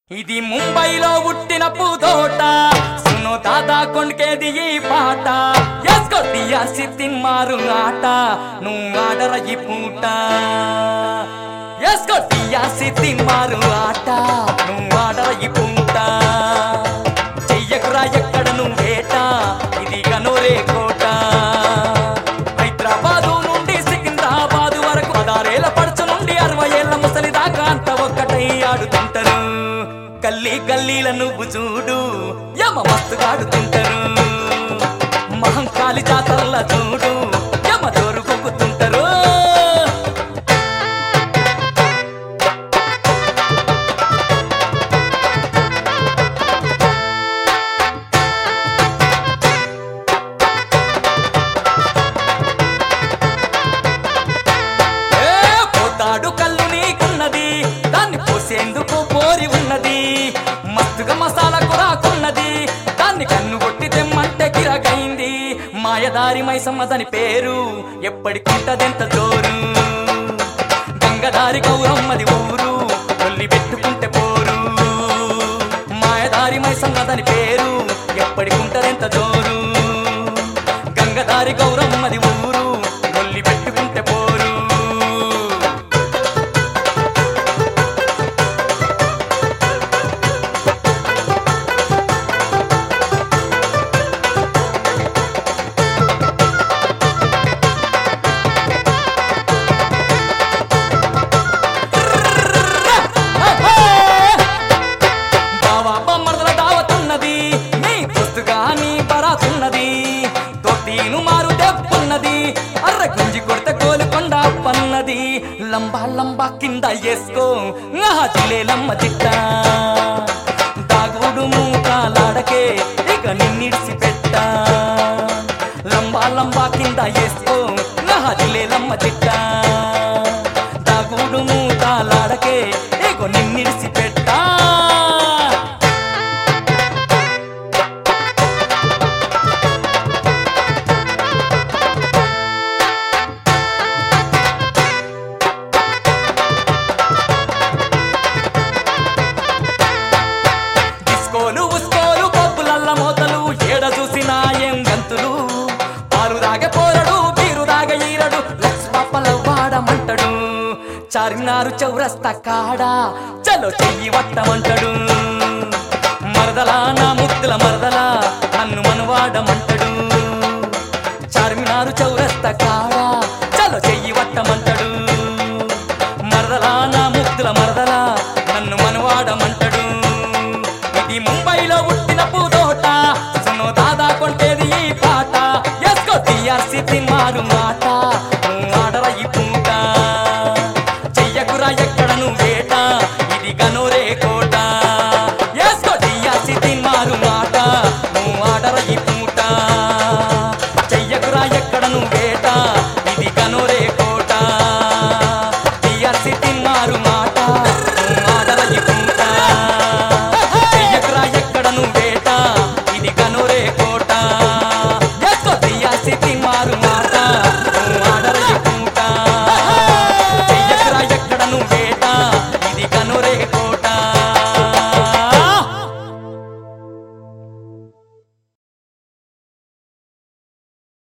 ఇది ముంబైలో పుట్టిన పూదోట సును దాదా కొండకేది ఈ పాట ఎస్కో దియాసి తిన్మారు ఆట నువ్వు ఆడర ఈ పూట ఎస్కో దియాసి తిన్మారు ఆట నువ్వు ఆడర ఈ పూట చెయ్యకురా ఎక్కడ నువ్వేట ఇది గనోరే కోట హైదరాబాదు నుండి సికింద్రాబాదు వరకు పదారేళ్ల పడుచు నుండి అరవై ఏళ్ల ముసలి దాకా అంత ఒక్కటై ఆడుతుంటారు గల్లీ గల్లీల నువ్వు చూడు యమ మస్తుగా ఆడుతుంటారు మహంకాళి జాతరల చూడు యమ దోరు కొక్కుతుంటారు ఏ పోతాడు కళ్ళు నీకున్నది దాన్ని పోసేందుకు పోరి ఉన్నది మస్తుగా మసాలా కురాకున్నది దాన్ని కన్ను కొట్టి తెమ్మంటే గిరగైంది మాయదారి మైసమ్మదని పేరు ఎప్పటికుంటదెంత జోరు గంగదారి గౌరమ్మది ఊరు కొల్లి పెట్టుకుంటే పోరు మాయదారి మైసమ్మదని పేరు ఎప్పటికుంటదెంత జోరు గంగదారి గౌరమ్మది ఊరు కొల్లి పెట్టుకుంటే పోరు బావా బొమ్మర్దల దావతున్నది నీ పుస్తుగా నీ బరాతున్నది తొట్టిను మారు దెబ్బున్నది అర్ర గుంజి కొడితే కోలుకొండ పన్నది లంబా లంబా కింద వేసుకో జిలేలమ్మ చిట్ట దాగుడు మూకాలాడకే ఇక నిన్నిడిసి పెట్ట లంబా లంబా కింద వేసుకో జిలేలమ్మ చిట్ట దాగుడు మూకాలాడకే ఇక నిన్నిడిసి పెట్టా డిస్కోలు ఉస్కోలు పప్పులల్ల మోతలు ఏడ చూసినా ఏం గంతులు పాలు దాగ పోరడు బీరు దాగ ఈరడు లక్ష పప్పల వాడమంటడు చార్మినారు చౌరస్తా కాడా చలో చెయ్యి వట్టమంటడు మరదలా నా ముద్దుల మరదలా నన్ను మనవాడమంటడు చార్మినారు చౌరస్తా కాడా చలో చెయ్యి వట్టమంటడు మరదలా నా ముద్దుల మరదలా